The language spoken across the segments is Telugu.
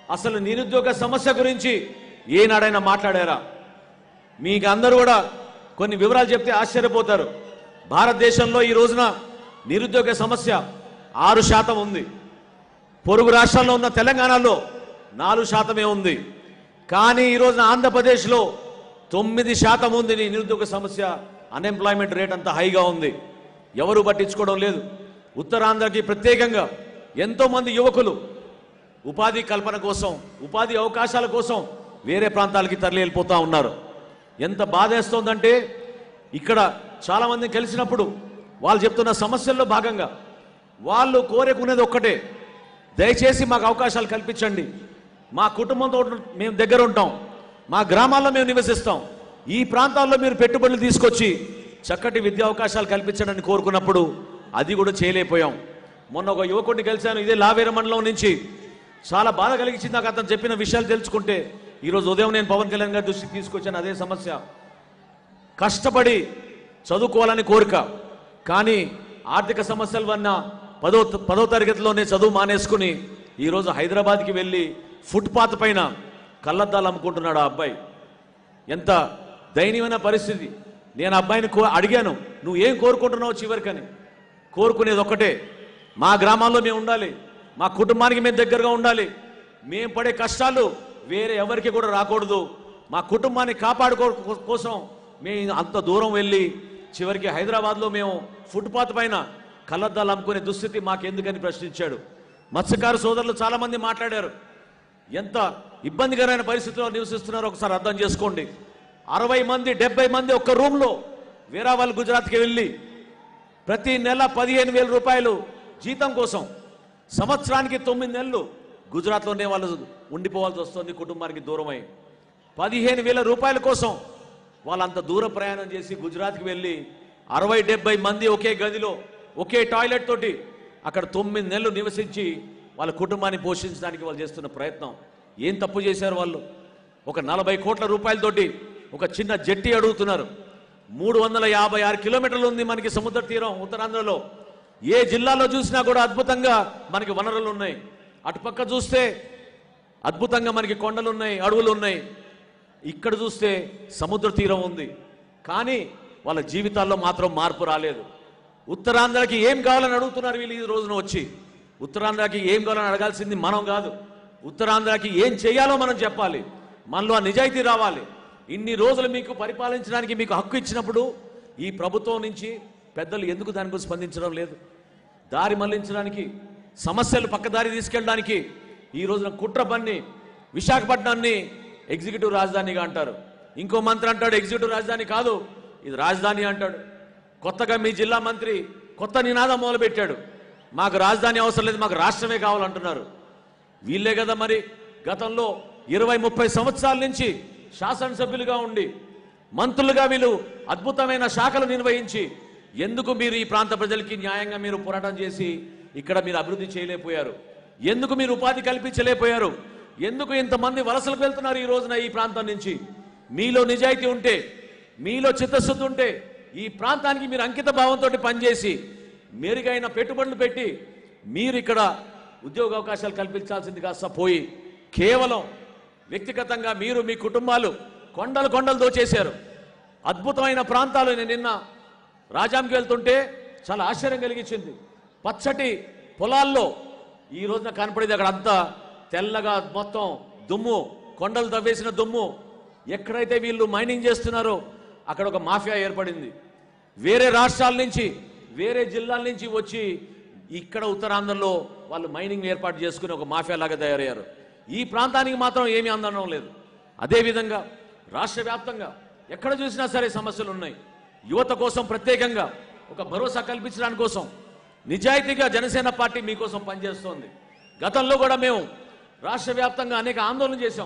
అసలు నిరుద్యోగ సమస్య గురించి ఏనాడైనా మాట్లాడారా మీకు అందరూ కూడా కొన్ని వివరాలు చెప్తే ఆశ్చర్యపోతారు భారతదేశంలో ఈ రోజున నిరుద్యోగ సమస్య ఆరు శాతం ఉంది పొరుగు రాష్ట్రాల్లో ఉన్న తెలంగాణలో నాలుగు శాతమే ఉంది కానీ ఈ రోజున ఆంధ్రప్రదేశ్లో తొమ్మిది శాతం ఉంది ఈ నిరుద్యోగ సమస్య అన్ఎంప్లాయ్మెంట్ రేట్ అంత హైగా ఉంది ఎవరు పట్టించుకోవడం లేదు ఉత్తరాంధ్రకి ప్రత్యేకంగా ఎంతో మంది యువకులు ఉపాధి కల్పన కోసం ఉపాధి అవకాశాల కోసం వేరే ప్రాంతాలకి తరలి వెళ్ళిపోతా ఉన్నారు ఎంత బాధేస్తోందంటే ఇక్కడ చాలా మందిని కలిసినప్పుడు వాళ్ళు చెప్తున్న సమస్యల్లో భాగంగా వాళ్ళు కోరుకునేది ఒక్కటే దయచేసి మాకు అవకాశాలు కల్పించండి మా కుటుంబంతో మేము దగ్గర ఉంటాం మా గ్రామాల్లో మేము నివసిస్తాం ఈ ప్రాంతాల్లో మీరు పెట్టుబడులు తీసుకొచ్చి చక్కటి విద్యా అవకాశాలు కల్పించండి కోరుకున్నప్పుడు అది కూడా చేయలేకపోయాం మొన్న ఒక యువకుడిని కలిశాను ఇదే లావేర మండలం నుంచి చాలా బాధ కలిగించింది నాకు అతను చెప్పిన విషయాలు తెలుసుకుంటే ఈరోజు ఉదయం నేను పవన్ కళ్యాణ్ గారి దృష్టికి తీసుకొచ్చాను అదే సమస్య కష్టపడి చదువుకోవాలని కోరిక కానీ ఆర్థిక సమస్యల వల్ల పదో పదో తరగతిలోనే చదువు మానేసుకుని ఈరోజు హైదరాబాద్కి వెళ్ళి ఫుట్పాత్ పైన కళ్ళద్దాలు అమ్ముకుంటున్నాడు ఆ అబ్బాయి ఎంత దయనీయమైన పరిస్థితి నేను ఆ అబ్బాయిని కో అడిగాను నువ్వు ఏం కోరుకుంటున్నావు చివరికని కోరుకునేది ఒక్కటే మా గ్రామాల్లో మేము ఉండాలి మా కుటుంబానికి మేము దగ్గరగా ఉండాలి మేము పడే కష్టాలు వేరే ఎవరికి కూడా రాకూడదు మా కుటుంబాన్ని కాపాడుకో కోసం మేము అంత దూరం వెళ్ళి చివరికి హైదరాబాద్లో మేము ఫుట్పాత్ పైన కళ్ళద్దాలు అమ్ముకునే దుస్థితి మాకెందుకని ప్రశ్నించాడు మత్స్యకారు సోదరులు చాలామంది మాట్లాడారు ఎంత ఇబ్బందికరమైన పరిస్థితిలో నివసిస్తున్నారో ఒకసారి అర్థం చేసుకోండి అరవై మంది డెబ్బై మంది ఒక్క రూమ్లో వేరే గుజరాత్కి వెళ్ళి ప్రతి నెల పదిహేను వేల రూపాయలు జీతం కోసం సంవత్సరానికి తొమ్మిది నెలలు గుజరాత్లోనే వాళ్ళు ఉండిపోవాల్సి వస్తుంది కుటుంబానికి దూరమై పదిహేను వేల రూపాయల కోసం వాళ్ళంత దూర ప్రయాణం చేసి గుజరాత్కి వెళ్ళి అరవై డెబ్బై మంది ఒకే గదిలో ఒకే టాయిలెట్ తోటి అక్కడ తొమ్మిది నెలలు నివసించి వాళ్ళ కుటుంబాన్ని పోషించడానికి వాళ్ళు చేస్తున్న ప్రయత్నం ఏం తప్పు చేశారు వాళ్ళు ఒక నలభై కోట్ల రూపాయలతోటి ఒక చిన్న జట్టి అడుగుతున్నారు మూడు వందల యాభై ఆరు కిలోమీటర్లు ఉంది మనకి సముద్ర తీరం ఉత్తరాంధ్రలో ఏ జిల్లాలో చూసినా కూడా అద్భుతంగా మనకి వనరులు ఉన్నాయి అటుపక్క చూస్తే అద్భుతంగా మనకి కొండలు ఉన్నాయి అడవులు ఉన్నాయి ఇక్కడ చూస్తే సముద్ర తీరం ఉంది కానీ వాళ్ళ జీవితాల్లో మాత్రం మార్పు రాలేదు ఉత్తరాంధ్రకి ఏం కావాలని అడుగుతున్నారు వీళ్ళు ఈ రోజున వచ్చి ఉత్తరాంధ్రకి ఏం కావాలని అడగాల్సింది మనం కాదు ఉత్తరాంధ్రకి ఏం చేయాలో మనం చెప్పాలి మనలో ఆ నిజాయితీ రావాలి ఇన్ని రోజులు మీకు పరిపాలించడానికి మీకు హక్కు ఇచ్చినప్పుడు ఈ ప్రభుత్వం నుంచి పెద్దలు ఎందుకు దాని గురించి స్పందించడం లేదు దారి మళ్లించడానికి సమస్యలు పక్కదారి తీసుకెళ్ళడానికి ఈ రోజున కుట్ర పన్ని విశాఖపట్నాన్ని ఎగ్జిక్యూటివ్ రాజధానిగా అంటారు ఇంకో మంత్రి అంటాడు ఎగ్జిక్యూటివ్ రాజధాని కాదు ఇది రాజధాని అంటాడు కొత్తగా మీ జిల్లా మంత్రి కొత్త నినాదం మొదలుపెట్టాడు మాకు రాజధాని అవసరం లేదు మాకు రాష్ట్రమే కావాలంటున్నారు వీళ్ళే కదా మరి గతంలో ఇరవై ముప్పై సంవత్సరాల నుంచి శాసనసభ్యులుగా ఉండి మంత్రులుగా వీళ్ళు అద్భుతమైన శాఖలు నిర్వహించి ఎందుకు మీరు ఈ ప్రాంత ప్రజలకి న్యాయంగా మీరు పోరాటం చేసి ఇక్కడ మీరు అభివృద్ధి చేయలేకపోయారు ఎందుకు మీరు ఉపాధి కల్పించలేకపోయారు ఎందుకు ఇంతమంది వలసలకు వెళ్తున్నారు ఈ రోజున ఈ ప్రాంతం నుంచి మీలో నిజాయితీ ఉంటే మీలో చిత్తశుద్ధి ఉంటే ఈ ప్రాంతానికి మీరు అంకిత భావంతో పనిచేసి మెరుగైన పెట్టుబడులు పెట్టి మీరు ఇక్కడ ఉద్యోగ అవకాశాలు కల్పించాల్సింది కాస్త పోయి కేవలం వ్యక్తిగతంగా మీరు మీ కుటుంబాలు కొండలు కొండలు దోచేశారు అద్భుతమైన ప్రాంతాలు నేను నిన్న రాజాంకి వెళ్తుంటే చాలా ఆశ్చర్యం కలిగించింది పచ్చటి పొలాల్లో ఈ రోజున కనపడేది అక్కడ అంతా తెల్లగా మొత్తం దుమ్ము కొండలు తవ్వేసిన దుమ్ము ఎక్కడైతే వీళ్ళు మైనింగ్ చేస్తున్నారో అక్కడ ఒక మాఫియా ఏర్పడింది వేరే రాష్ట్రాల నుంచి వేరే జిల్లాల నుంచి వచ్చి ఇక్కడ ఉత్తరాంధ్రలో వాళ్ళు మైనింగ్ ఏర్పాటు చేసుకుని ఒక మాఫియా లాగా తయారయ్యారు ఈ ప్రాంతానికి మాత్రం ఏమీ అందడం లేదు అదేవిధంగా రాష్ట్ర వ్యాప్తంగా ఎక్కడ చూసినా సరే సమస్యలు ఉన్నాయి యువత కోసం ప్రత్యేకంగా ఒక భరోసా కల్పించడానికి కోసం నిజాయితీగా జనసేన పార్టీ మీకోసం పనిచేస్తోంది గతంలో కూడా మేము రాష్ట్ర వ్యాప్తంగా అనేక ఆందోళన చేశాం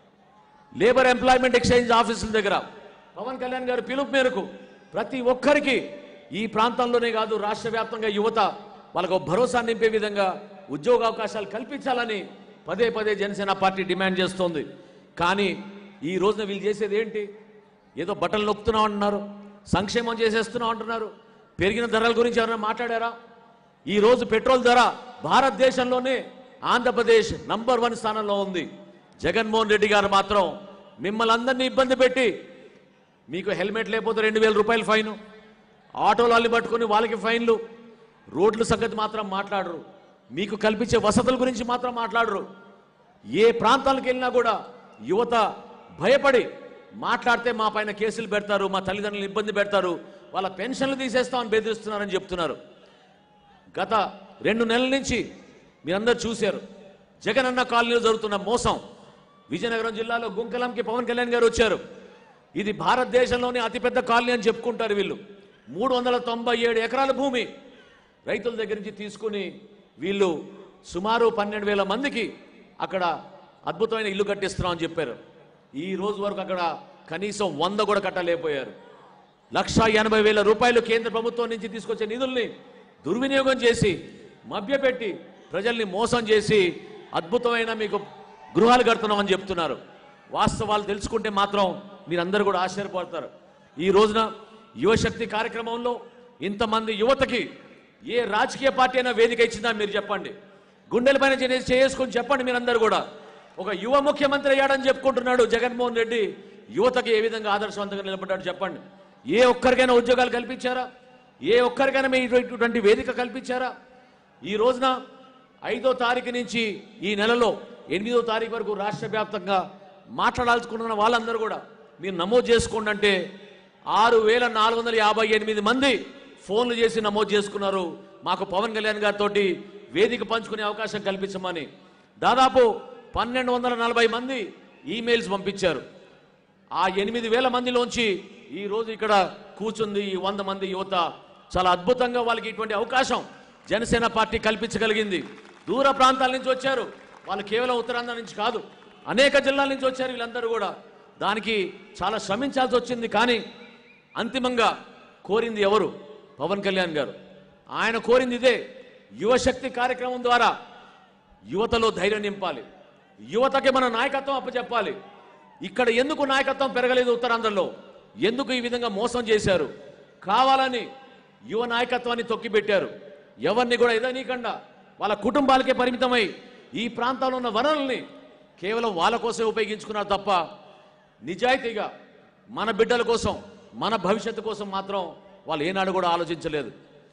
లేబర్ ఎంప్లాయ్మెంట్ ఎక్స్చేంజ్ ఆఫీసుల దగ్గర పవన్ కళ్యాణ్ గారి పిలుపు మేరకు ప్రతి ఒక్కరికి ఈ ప్రాంతంలోనే కాదు రాష్ట్ర వ్యాప్తంగా యువత వాళ్ళకు ఒక భరోసా నింపే విధంగా ఉద్యోగ అవకాశాలు కల్పించాలని పదే పదే జనసేన పార్టీ డిమాండ్ చేస్తోంది కానీ ఈ రోజున వీళ్ళు చేసేది ఏంటి ఏదో బట్టలు నొక్కుతున్నాం అంటున్నారు సంక్షేమం చేసేస్తున్నాం అంటున్నారు పెరిగిన ధరల గురించి ఎవరైనా మాట్లాడారా ఈ రోజు పెట్రోల్ ధర భారతదేశంలోనే ఆంధ్రప్రదేశ్ నంబర్ వన్ స్థానంలో ఉంది జగన్మోహన్ రెడ్డి గారు మాత్రం మిమ్మల్ని అందరినీ ఇబ్బంది పెట్టి మీకు హెల్మెట్ లేకపోతే రెండు వేల రూపాయలు ఫైను ఆటోలు అల్లి పట్టుకొని వాళ్ళకి ఫైన్లు రోడ్ల సంగతి మాత్రం మాట్లాడరు మీకు కల్పించే వసతుల గురించి మాత్రం మాట్లాడరు ఏ ప్రాంతాలకు వెళ్ళినా కూడా యువత భయపడి మాట్లాడితే మా పైన కేసులు పెడతారు మా తల్లిదండ్రులు ఇబ్బంది పెడతారు వాళ్ళ పెన్షన్లు తీసేస్తామని బెదిరిస్తున్నారని చెప్తున్నారు గత రెండు నెలల నుంచి మీరందరూ చూశారు జగన్ అన్న కాలనీలో జరుగుతున్న మోసం విజయనగరం జిల్లాలో గుంకలంకి పవన్ కళ్యాణ్ గారు వచ్చారు ఇది భారతదేశంలోనే అతిపెద్ద కాలనీ అని చెప్పుకుంటారు వీళ్ళు మూడు వందల తొంభై ఏడు ఎకరాల భూమి రైతుల దగ్గర నుంచి తీసుకుని వీళ్ళు సుమారు పన్నెండు వేల మందికి అక్కడ అద్భుతమైన ఇల్లు కట్టిస్తున్నామని చెప్పారు ఈ రోజు వరకు అక్కడ కనీసం వంద కూడా కట్టలేకపోయారు లక్ష ఎనభై వేల రూపాయలు కేంద్ర ప్రభుత్వం నుంచి తీసుకొచ్చే నిధుల్ని దుర్వినియోగం చేసి మభ్యపెట్టి ప్రజల్ని మోసం చేసి అద్భుతమైన మీకు గృహాలు కడుతున్నామని చెప్తున్నారు వాస్తవాలు తెలుసుకుంటే మాత్రం మీరందరూ కూడా ఆశ్చర్యపడతారు ఈ రోజున యువశక్తి కార్యక్రమంలో ఇంతమంది యువతకి ఏ రాజకీయ పార్టీ అయినా వేదిక ఇచ్చిందా మీరు చెప్పండి గుండెల పైన చే- చేసుకొని చెప్పండి మీరందరూ కూడా ఒక యువ ముఖ్యమంత్రి అయ్యాడని చెప్పుకుంటున్నాడు జగన్మోహన్ రెడ్డి యువతకి ఏ విధంగా ఆదర్శవంతంగా నిలబడ్డాడు చెప్పండి ఏ ఒక్కరికైనా ఉద్యోగాలు కల్పించారా ఏ ఒక్కరికైనా మీ ఇటు- ఇటువంటి వేదిక కల్పించారా ఈ రోజున ఐదో తారీఖు నుంచి ఈ నెలలో ఎనిమిదో తారీఖు వరకు రాష్ట్ర వ్యాప్తంగా మాట్లాడాల్సుకుంటున్న వాళ్ళందరూ కూడా మీరు నమోదు చేసుకోండి అంటే ఆరు వేల నాలుగు వందల యాభై ఎనిమిది మంది ఫోన్లు చేసి నమోదు చేసుకున్నారు మాకు పవన్ కళ్యాణ్ గారితో వేదిక పంచుకునే అవకాశం కల్పించమని దాదాపు పన్నెండు వందల నలభై మంది ఈమెయిల్స్ పంపించారు ఆ ఎనిమిది వేల మందిలోంచి ఈ రోజు ఇక్కడ కూర్చుంది ఈ వంద మంది యువత చాలా అద్భుతంగా వాళ్ళకి ఇటువంటి అవకాశం జనసేన పార్టీ కల్పించగలిగింది దూర ప్రాంతాల నుంచి వచ్చారు వాళ్ళు కేవలం ఉత్తరాంధ్ర నుంచి కాదు అనేక జిల్లాల నుంచి వచ్చారు వీళ్ళందరూ కూడా దానికి చాలా శ్రమించాల్సి వచ్చింది కానీ అంతిమంగా కోరింది ఎవరు పవన్ కళ్యాణ్ గారు ఆయన కోరింది ఇదే యువశక్తి కార్యక్రమం ద్వారా యువతలో ధైర్యం నింపాలి యువతకి మన నాయకత్వం అప్పచెప్పాలి ఇక్కడ ఎందుకు నాయకత్వం పెరగలేదు ఉత్తరాంధ్రలో ఎందుకు ఈ విధంగా మోసం చేశారు కావాలని యువ నాయకత్వాన్ని తొక్కిపెట్టారు ఎవరిని కూడా ఎదనీయకుండా వాళ్ళ కుటుంబాలకే పరిమితమై ఈ ప్రాంతంలో ఉన్న వనరుల్ని కేవలం వాళ్ళ కోసమే ఉపయోగించుకున్నారు తప్ప నిజాయితీగా మన బిడ్డల కోసం మన భవిష్యత్తు కోసం మాత్రం వాళ్ళు ఏనాడు కూడా ఆలోచించలేదు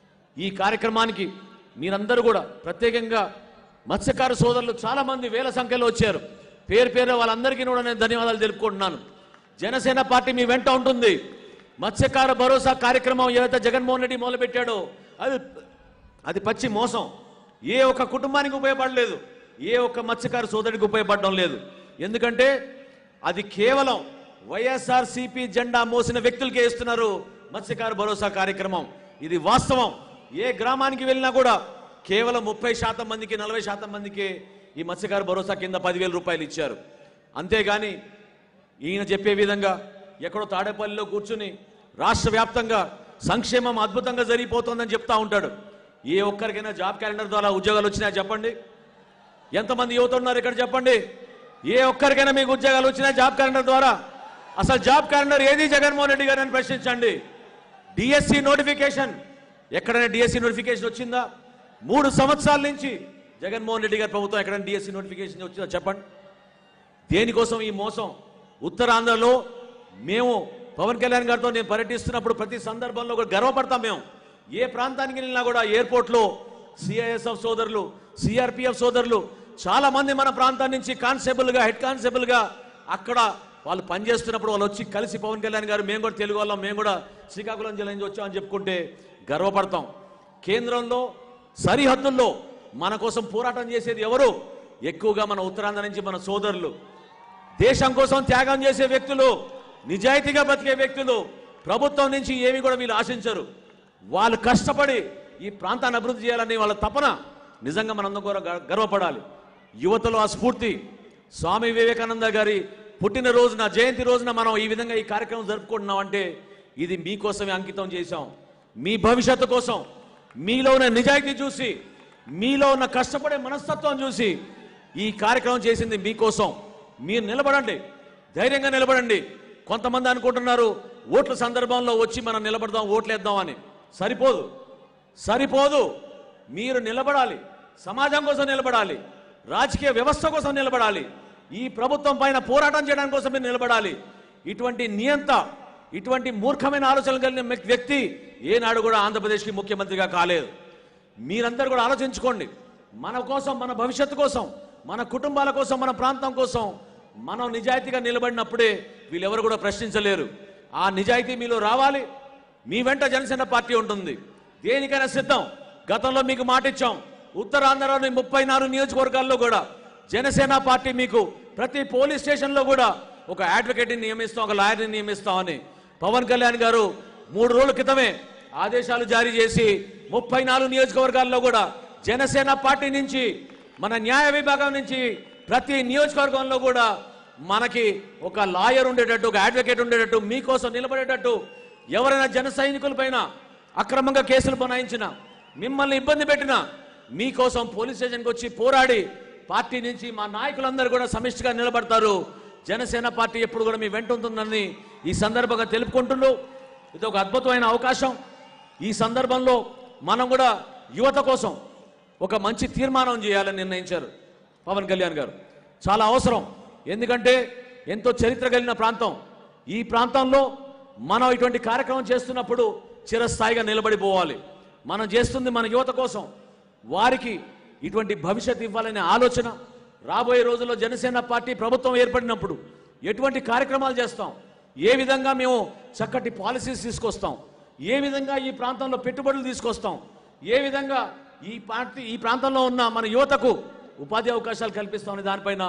ఈ కార్యక్రమానికి మీరందరూ కూడా ప్రత్యేకంగా మత్స్యకార సోదరులు చాలా మంది వేల సంఖ్యలో వచ్చారు పేరు పేరు వాళ్ళందరికీ కూడా నేను ధన్యవాదాలు తెలుపుకుంటున్నాను జనసేన పార్టీ మీ వెంట ఉంటుంది మత్స్యకార భరోసా కార్యక్రమం ఏదైతే జగన్మోహన్ రెడ్డి మొదలుపెట్టాడో అది అది పచ్చి మోసం ఏ ఒక్క కుటుంబానికి ఉపయోగపడలేదు ఏ ఒక్క మత్స్యకార సోదరుడికి ఉపయోగపడడం లేదు ఎందుకంటే అది కేవలం వైఎస్ఆర్ సిపి జెండా మోసిన వ్యక్తులకే ఇస్తున్నారు మత్స్యకార భరోసా కార్యక్రమం ఇది వాస్తవం ఏ గ్రామానికి వెళ్ళినా కూడా కేవలం ముప్పై శాతం మందికి నలభై శాతం మందికి ఈ మత్స్యకార భరోసా కింద పదివేల రూపాయలు ఇచ్చారు అంతేగాని ఈయన చెప్పే విధంగా ఎక్కడో తాడేపల్లిలో కూర్చుని రాష్ట్ర వ్యాప్తంగా సంక్షేమం అద్భుతంగా జరిగిపోతుందని చెప్తా ఉంటాడు ఏ ఒక్కరికైనా జాబ్ క్యాలెండర్ ద్వారా ఉద్యోగాలు వచ్చినాయా చెప్పండి ఎంతమంది యువత ఉన్నారు ఇక్కడ చెప్పండి ఏ ఒక్కరికైనా మీకు ఉద్యోగాలు వచ్చినాయి జాబ్ క్యాలెండర్ ద్వారా అసలు జాబ్ క్యాలెండర్ ఏది జగన్మోహన్ రెడ్డి గారు అని ప్రశ్నించండి డిఎస్సి నోటిఫికేషన్ ఎక్కడైనా డిఎస్సి నోటిఫికేషన్ వచ్చిందా మూడు సంవత్సరాల నుంచి జగన్మోహన్ రెడ్డి గారి ప్రభుత్వం ఎక్కడైనా డిఎస్సి నోటిఫికేషన్ వచ్చిందా చెప్పండి దేనికోసం ఈ మోసం ఉత్తరాంధ్రలో మేము పవన్ కళ్యాణ్ గారితో నేను పర్యటిస్తున్నప్పుడు ప్రతి సందర్భంలో కూడా గర్వపడతాం మేము ఏ ప్రాంతానికి వెళ్ళినా కూడా ఎయిర్పోర్ట్లో సిఐఎస్ఎఫ్ సోదరులు సిఆర్పిఎఫ్ సోదరులు చాలా మంది మన ప్రాంతం నుంచి కానిస్టేబుల్గా హెడ్ కానిస్టేబుల్గా అక్కడ వాళ్ళు పనిచేస్తున్నప్పుడు వాళ్ళు వచ్చి కలిసి పవన్ కళ్యాణ్ గారు మేము కూడా తెలుగు వాళ్ళం మేము కూడా శ్రీకాకుళం జిల్లా నుంచి వచ్చామని చెప్పుకుంటే గర్వపడతాం కేంద్రంలో సరిహద్దుల్లో మన కోసం పోరాటం చేసేది ఎవరు ఎక్కువగా మన ఉత్తరాంధ్ర నుంచి మన సోదరులు దేశం కోసం త్యాగం చేసే వ్యక్తులు నిజాయితీగా బతికే వ్యక్తులు ప్రభుత్వం నుంచి ఏమి కూడా వీళ్ళు ఆశించరు వాళ్ళు కష్టపడి ఈ ప్రాంతాన్ని అభివృద్ధి చేయాలని వాళ్ళ తపన నిజంగా మనందరం కూడా గ- గర్వపడాలి యువతలో ఆ స్ఫూర్తి స్వామి వివేకానంద గారి పుట్టినరోజున జయంతి రోజున మనం ఈ విధంగా ఈ కార్యక్రమం జరుపుకుంటున్నాం అంటే ఇది మీకోసమే అంకితం చేశాం మీ భవిష్యత్తు కోసం మీలో ఉన్న నిజాయితీ చూసి మీలో ఉన్న కష్టపడే మనస్తత్వం చూసి ఈ కార్యక్రమం చేసింది మీకోసం మీరు నిలబడండి ధైర్యంగా నిలబడండి కొంతమంది అనుకుంటున్నారు ఓట్ల సందర్భంలో వచ్చి మనం నిలబడదాం ఓట్లేద్దాం అని సరిపోదు సరిపోదు మీరు నిలబడాలి సమాజం కోసం నిలబడాలి రాజకీయ వ్యవస్థ కోసం నిలబడాలి ఈ ప్రభుత్వం పైన పోరాటం చేయడానికి కోసం మీరు నిలబడాలి ఇటువంటి నియంత ఇటువంటి మూర్ఖమైన ఆలోచనలు కలిగిన వ్యక్- వ్యక్తి ఏనాడు కూడా ఆంధ్రప్రదేశ్కి ముఖ్యమంత్రిగా కాలేదు మీరందరూ కూడా ఆలోచించుకోండి మన కోసం మన భవిష్యత్తు కోసం మన కుటుంబాల కోసం మన ప్రాంతం కోసం మనం నిజాయితీగా నిలబడినప్పుడే వీళ్ళెవరు కూడా ప్రశ్నించలేరు ఆ నిజాయితీ మీలో రావాలి మీ వెంట జనసేన పార్టీ ఉంటుంది దేనికైనా సిద్ధం గతంలో మీకు మాట ఇచ్చాం ఉత్తరాంధ్రలోని ముప్పై నాలుగు నియోజకవర్గాల్లో కూడా జనసేన పార్టీ మీకు ప్రతి పోలీస్ స్టేషన్లో కూడా ఒక అడ్వకేట్ని నియమిస్తాం ఒక లాయర్ని నియమిస్తామని పవన్ కళ్యాణ్ గారు మూడు రోజుల క్రితమే ఆదేశాలు జారీ చేసి ముప్పై నాలుగు నియోజకవర్గాల్లో కూడా జనసేన పార్టీ నుంచి మన న్యాయ విభాగం నుంచి ప్రతి నియోజకవర్గంలో కూడా మనకి ఒక లాయర్ ఉండేటట్టు ఒక అడ్వకేట్ ఉండేటట్టు మీకోసం నిలబడేటట్టు ఎవరైనా జన సైనికుల పైన అక్రమంగా కేసులు బనాయించిన మిమ్మల్ని ఇబ్బంది పెట్టిన మీకోసం పోలీస్ స్టేషన్కి వచ్చి పోరాడి పార్టీ నుంచి మా నాయకులందరూ కూడా సమిష్టిగా నిలబడతారు జనసేన పార్టీ ఎప్పుడు కూడా మీ వెంట ఉంటుందని ఈ సందర్భంగా తెలుపుకుంటున్నారు ఇది ఒక అద్భుతమైన అవకాశం ఈ సందర్భంలో మనం కూడా యువత కోసం ఒక మంచి తీర్మానం చేయాలని నిర్ణయించారు పవన్ కళ్యాణ్ గారు చాలా అవసరం ఎందుకంటే ఎంతో చరిత్ర కలిగిన ప్రాంతం ఈ ప్రాంతంలో మనం ఇటువంటి కార్యక్రమం చేస్తున్నప్పుడు చిరస్థాయిగా నిలబడిపోవాలి మనం చేస్తుంది మన యువత కోసం వారికి ఇటువంటి భవిష్యత్తు ఇవ్వాలనే ఆలోచన రాబోయే రోజుల్లో జనసేన పార్టీ ప్రభుత్వం ఏర్పడినప్పుడు ఎటువంటి కార్యక్రమాలు చేస్తాం ఏ విధంగా మేము చక్కటి పాలసీస్ తీసుకొస్తాం ఏ విధంగా ఈ ప్రాంతంలో పెట్టుబడులు తీసుకొస్తాం ఏ విధంగా ఈ పార్టీ ఈ ప్రాంతంలో ఉన్న మన యువతకు ఉపాధి అవకాశాలు కల్పిస్తామనే దానిపైన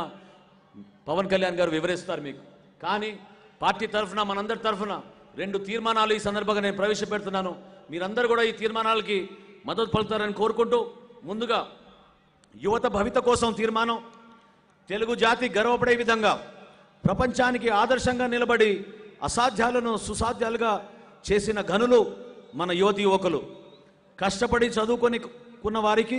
పవన్ కళ్యాణ్ గారు వివరిస్తారు మీకు కానీ పార్టీ తరఫున మనందరి తరఫున రెండు తీర్మానాలు ఈ సందర్భంగా నేను ప్రవేశపెడుతున్నాను మీరందరూ కూడా ఈ తీర్మానాలకి మద్దతు పలుకుతారని కోరుకుంటూ ముందుగా యువత భవిత కోసం తీర్మానం తెలుగు జాతి గర్వపడే విధంగా ప్రపంచానికి ఆదర్శంగా నిలబడి అసాధ్యాలను సుసాధ్యాలుగా చేసిన ఘనులు మన యువతి యువకులు కష్టపడి చదువుకొని కున్న వారికి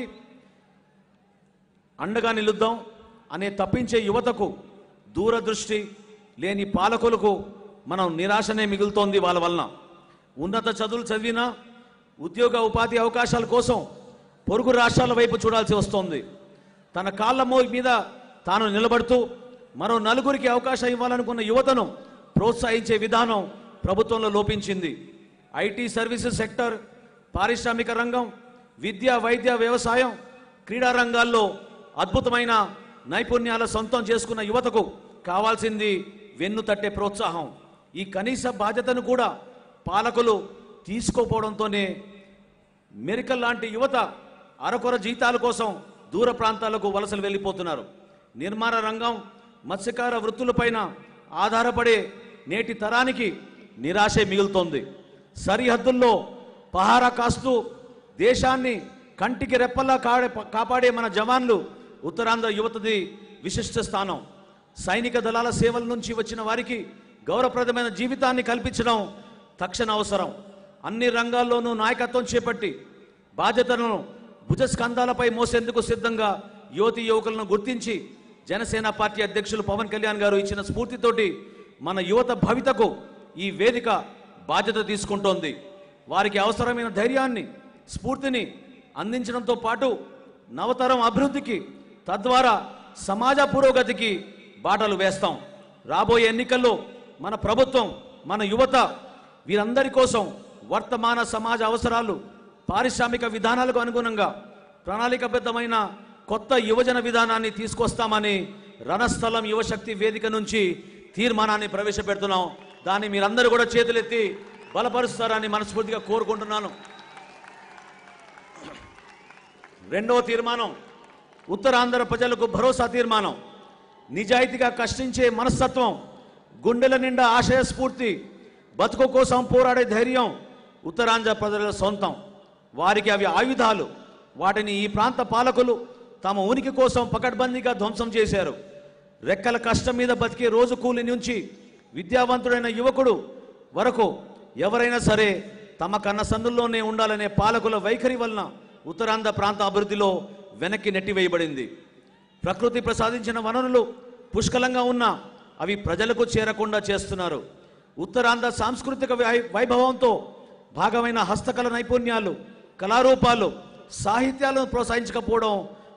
అండగా నిలుద్దాం అనే తప్పించే యువతకు దూరదృష్టి లేని పాలకులకు మనం నిరాశనే మిగులుతోంది వాళ్ళ వలన ఉన్నత చదువులు చదివినా ఉద్యోగ ఉపాధి అవకాశాల కోసం పొరుగు రాష్ట్రాల వైపు చూడాల్సి వస్తోంది తన కాళ్ళ మో మీద తాను నిలబడుతూ మరో నలుగురికి అవకాశం ఇవ్వాలనుకున్న యువతను ప్రోత్సహించే విధానం ప్రభుత్వంలో లోపించింది ఐటీ సర్వీసెస్ సెక్టర్ పారిశ్రామిక రంగం విద్య వైద్య వ్యవసాయం క్రీడా రంగాల్లో అద్భుతమైన నైపుణ్యాల సొంతం చేసుకున్న యువతకు కావాల్సింది వెన్ను తట్టే ప్రోత్సాహం ఈ కనీస బాధ్యతను కూడా పాలకులు తీసుకోపోవడంతోనే మెరికల్ లాంటి యువత అరకొర జీతాల కోసం దూర ప్రాంతాలకు వలసలు వెళ్ళిపోతున్నారు నిర్మాణ రంగం మత్స్యకార వృత్తులపైన ఆధారపడే నేటి తరానికి నిరాశే మిగులుతోంది సరిహద్దుల్లో పహారా కాస్తూ దేశాన్ని కంటికి రెప్పల్లా కాడే కాపాడే మన జవాన్లు ఉత్తరాంధ్ర యువతది విశిష్ట స్థానం సైనిక దళాల సేవల నుంచి వచ్చిన వారికి గౌరవప్రదమైన జీవితాన్ని కల్పించడం తక్షణ అవసరం అన్ని రంగాల్లోనూ నాయకత్వం చేపట్టి బాధ్యతలను భుజస్కంధాలపై మోసేందుకు సిద్ధంగా యువతి యువకులను గుర్తించి జనసేన పార్టీ అధ్యక్షులు పవన్ కళ్యాణ్ గారు ఇచ్చిన స్ఫూర్తితోటి మన యువత భవితకు ఈ వేదిక బాధ్యత తీసుకుంటోంది వారికి అవసరమైన ధైర్యాన్ని స్ఫూర్తిని అందించడంతో పాటు నవతరం అభివృద్ధికి తద్వారా సమాజ పురోగతికి బాటలు వేస్తాం రాబోయే ఎన్నికల్లో మన ప్రభుత్వం మన యువత వీరందరి కోసం వర్తమాన సమాజ అవసరాలు పారిశ్రామిక విధానాలకు అనుగుణంగా ప్రణాళికబద్ధమైన కొత్త యువజన విధానాన్ని తీసుకొస్తామని రణస్థలం యువశక్తి వేదిక నుంచి తీర్మానాన్ని ప్రవేశపెడుతున్నాం దాన్ని మీరందరూ కూడా చేతులెత్తి బలపరుస్తారని మనస్ఫూర్తిగా కోరుకుంటున్నాను రెండవ తీర్మానం ఉత్తరాంధ్ర ప్రజలకు భరోసా తీర్మానం నిజాయితీగా కష్టించే మనస్తత్వం గుండెల నిండా ఆశయ స్ఫూర్తి బతుకు కోసం పోరాడే ధైర్యం ఉత్తరాంధ్ర ప్రజల సొంతం వారికి అవి ఆయుధాలు వాటిని ఈ ప్రాంత పాలకులు తమ ఉనికి కోసం పకడ్బందీగా ధ్వంసం చేశారు రెక్కల కష్టం మీద బతికే రోజు కూలి నుంచి విద్యావంతుడైన యువకుడు వరకు ఎవరైనా సరే తమ కన్న సందుల్లోనే ఉండాలనే పాలకుల వైఖరి వలన ఉత్తరాంధ్ర ప్రాంత అభివృద్ధిలో వెనక్కి నెట్టివేయబడింది ప్రకృతి ప్రసాదించిన వనరులు పుష్కలంగా ఉన్నా అవి ప్రజలకు చేరకుండా చేస్తున్నారు ఉత్తరాంధ్ర సాంస్కృతిక వై- వైభవంతో భాగమైన హస్తకళ నైపుణ్యాలు కళారూపాలు సాహిత్యాలను ప్రోత్సహించకపోవడం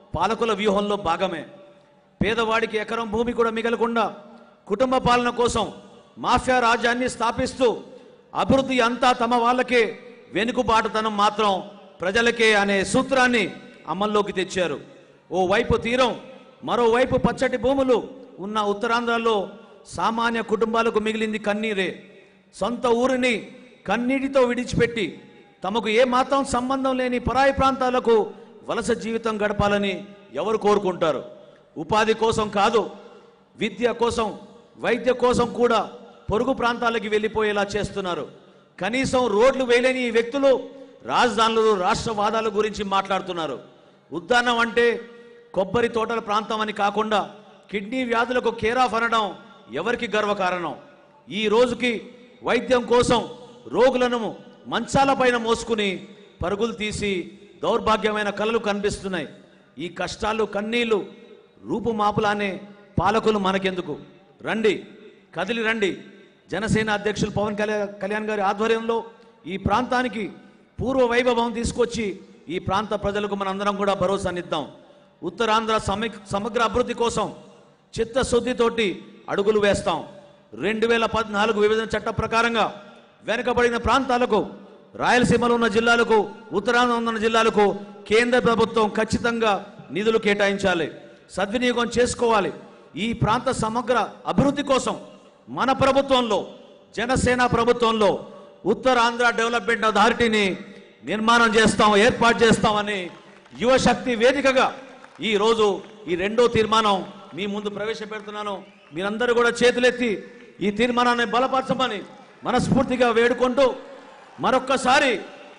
పాలకుల వ్యూహంలో భాగమే పేదవాడికి ఎకరం భూమి కూడా మిగలకుండా కుటుంబ పాలన కోసం మాఫియా రాజ్యాన్ని స్థాపిస్తూ అభివృద్ధి అంతా తమ వాళ్ళకే వెనుకబాటుతనం మాత్రం ప్రజలకే అనే సూత్రాన్ని అమల్లోకి తెచ్చారు ఓ వైపు తీరం మరోవైపు పచ్చటి భూములు ఉన్న ఉత్తరాంధ్రలో సామాన్య కుటుంబాలకు మిగిలింది కన్నీరే సొంత ఊరిని కన్నీటితో విడిచిపెట్టి తమకు ఏ మాత్రం సంబంధం లేని పరాయి ప్రాంతాలకు వలస జీవితం గడపాలని ఎవరు కోరుకుంటారు ఉపాధి కోసం కాదు విద్య కోసం వైద్య కోసం కూడా పొరుగు ప్రాంతాలకి వెళ్ళిపోయేలా చేస్తున్నారు కనీసం రోడ్లు వేయలేని ఈ వ్యక్తులు రాజధానులు రాష్ట్రవాదాల గురించి మాట్లాడుతున్నారు ఉద్దానం అంటే కొబ్బరి తోటల ప్రాంతం అని కాకుండా కిడ్నీ వ్యాధులకు కేరాఫ్ అనడం ఎవరికి గర్వకారణం ఈ రోజుకి వైద్యం కోసం రోగులను మంచాలపైన మోసుకుని పరుగులు తీసి దౌర్భాగ్యమైన కళలు కనిపిస్తున్నాయి ఈ కష్టాలు కన్నీళ్లు రూపుమాపులానే పాలకులు మనకెందుకు రండి కదిలి రండి జనసేన అధ్యక్షులు పవన్ కళ్యాణ్ కళ్యాణ్ గారి ఆధ్వర్యంలో ఈ ప్రాంతానికి పూర్వ వైభవం తీసుకొచ్చి ఈ ప్రాంత ప్రజలకు మనందరం కూడా భరోసానిద్దాం ఉత్తరాంధ్ర సమి సమగ్ర అభివృద్ధి కోసం చిత్తశుద్ధితోటి అడుగులు వేస్తాం రెండు వేల పద్నాలుగు విభజన చట్ట ప్రకారంగా వెనుకబడిన ప్రాంతాలకు రాయలసీమలో ఉన్న జిల్లాలకు ఉత్తరాంధ్ర ఉన్న జిల్లాలకు కేంద్ర ప్రభుత్వం ఖచ్చితంగా నిధులు కేటాయించాలి సద్వినియోగం చేసుకోవాలి ఈ ప్రాంత సమగ్ర అభివృద్ధి కోసం మన ప్రభుత్వంలో జనసేన ప్రభుత్వంలో ఉత్తరాంధ్ర డెవలప్మెంట్ అథారిటీని నిర్మాణం చేస్తాం ఏర్పాటు చేస్తామని యువశక్తి వేదికగా ఈ రోజు ఈ రెండో తీర్మానం మీ ముందు ప్రవేశపెడుతున్నాను మీరందరూ కూడా చేతులెత్తి ఈ తీర్మానాన్ని బలపరచమని మనస్ఫూర్తిగా వేడుకుంటూ మరొక్కసారి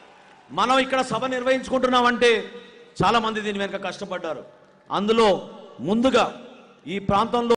మనం ఇక్కడ సభ నిర్వహించుకుంటున్నామంటే చాలా మంది దీని వెనుక కష్టపడ్డారు అందులో ముందుగా ఈ ప్రాంతంలో